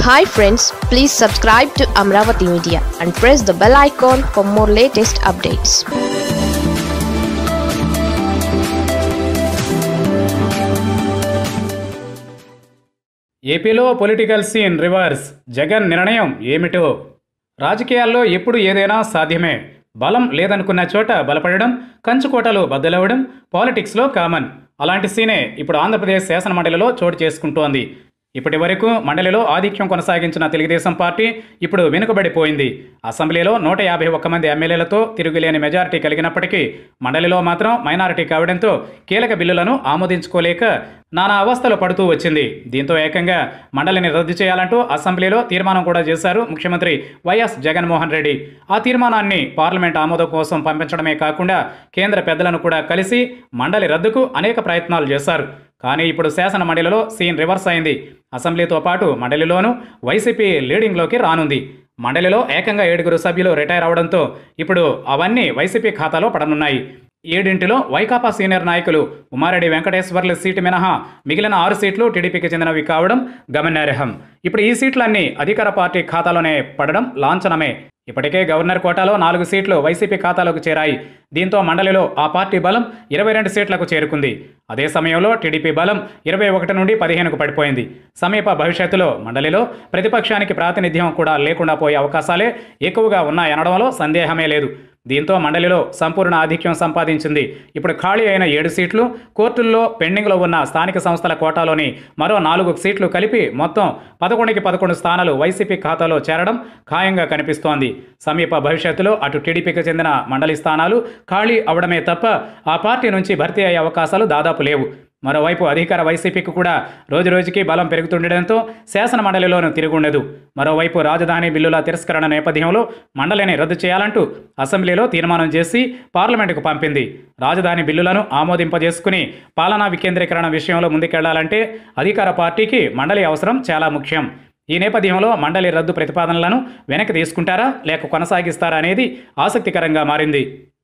hi friends please subscribe to Amaravati media and press the bell icon for more latest updates ఏపీలో political scene reverse Jagan నిర్ణయం ఏమిటో రాజకీయాల్లో ఎప్పుడు ఏదైనా సాధ్యమే బలం లేదనుకున్న చోట బలపడడం కంచుకోటలు బద్దలవ్వడం పాలిటిక్స్లో కామన్ అలాంటి సీనే ఇప్పుడు ఆంధ్రప్రదేశ్ శాసనమండలిలో చోటు చేసుకుంటోంది ఇప్పటి వరకు మండలిలో ఆధిక్యం కొనసాగించిన తెలుగుదేశం పార్టీ ఇప్పుడు వెనుకబడిపోయింది అసెంబ్లీలో నూట యాభై ఒక్క మంది ఎమ్మెల్యేలతో తిరుగులేని మెజారిటీ కలిగినప్పటికీ మండలిలో మాత్రం మైనారిటీ కావడంతో కీలక బిల్లులను ఆమోదించుకోలేక నానా అవస్థలు పడుతూ వచ్చింది దీంతో ఏకంగా మండలిని రద్దు చేయాలంటూ అసెంబ్లీలో తీర్మానం కూడా చేశారు ముఖ్యమంత్రి వైఎస్ జగన్మోహన్ రెడ్డి ఆ తీర్మానాన్ని పార్లమెంట్ ఆమోదం కోసం పంపించడమే కాకుండా కేంద్ర పెద్దలను కూడా కలిసి మండలి రద్దుకు అనేక ప్రయత్నాలు చేశారు కానీ ఇప్పుడు శాసన మండలిలో సీన్ రివర్స్ అయింది అసెంబ్లీతో పాటు మండలిలోనూ వైసీపీ లీడింగ్లోకి రానుంది మండలిలో ఏకంగా ఏడుగురు సభ్యులు రిటైర్ అవడంతో ఇప్పుడు అవన్నీ వైసీపీ ఖాతాలో పడనున్నాయి ఏడింటిలో వైకాపా సీనియర్ నాయకులు ఉమారెడ్డి వెంకటేశ్వర్ల సీటు మినహా మిగిలిన ఆరు సీట్లు టీడీపీకి చెందినవి కావడం గమనార్హం ఇప్పుడు ఈ సీట్లన్నీ అధికార పార్టీ ఖాతాలోనే పడడం లాంఛనమే ఇప్పటికే గవర్నర్ కోటాలో నాలుగు సీట్లు వైసీపీ ఖాతాలోకి చేరాయి దీంతో మండలిలో ఆ పార్టీ బలం ఇరవై రెండు సీట్లకు చేరుకుంది అదే సమయంలో టీడీపీ బలం ఇరవై ఒకటి నుండి పదిహేనుకు పడిపోయింది సమీప భవిష్యత్తులో మండలిలో ప్రతిపక్షానికి ప్రాతినిధ్యం కూడా లేకుండా పోయే అవకాశాలే ఎక్కువగా ఉన్నాయనడంలో సందేహమే లేదు దీంతో మండలిలో సంపూర్ణ ఆధిక్యం సంపాదించింది ఇప్పుడు ఖాళీ అయిన ఏడు సీట్లు కోర్టుల్లో పెండింగ్లో ఉన్న స్థానిక సంస్థల కోటాలోని మరో నాలుగు సీట్లు కలిపి మొత్తం పదకొండుకి పదకొండు స్థానాలు వైసీపీ ఖాతాలో చేరడం ఖాయంగా కనిపిస్తోంది సమీప భవిష్యత్తులో అటు టీడీపీకి చెందిన మండలి స్థానాలు ఖాళీ అవడమే తప్ప ఆ పార్టీ నుంచి భర్తీ అయ్యే అవకాశాలు దాదాపు లేవు మరోవైపు అధికార వైసీపీకి కూడా రోజురోజుకి బలం పెరుగుతుండటంతో శాసన మండలిలోనూ తిరుగుండదు మరోవైపు రాజధాని బిల్లుల తిరస్కరణ నేపథ్యంలో మండలిని రద్దు చేయాలంటూ అసెంబ్లీలో తీర్మానం చేసి పార్లమెంటుకు పంపింది రాజధాని బిల్లులను ఆమోదింపజేసుకుని పాలనా వికేంద్రీకరణ విషయంలో ముందుకెళ్లాలంటే అధికార పార్టీకి మండలి అవసరం చాలా ముఖ్యం ఈ నేపథ్యంలో మండలి రద్దు ప్రతిపాదనలను వెనక్కి తీసుకుంటారా లేక కొనసాగిస్తారా అనేది ఆసక్తికరంగా మారింది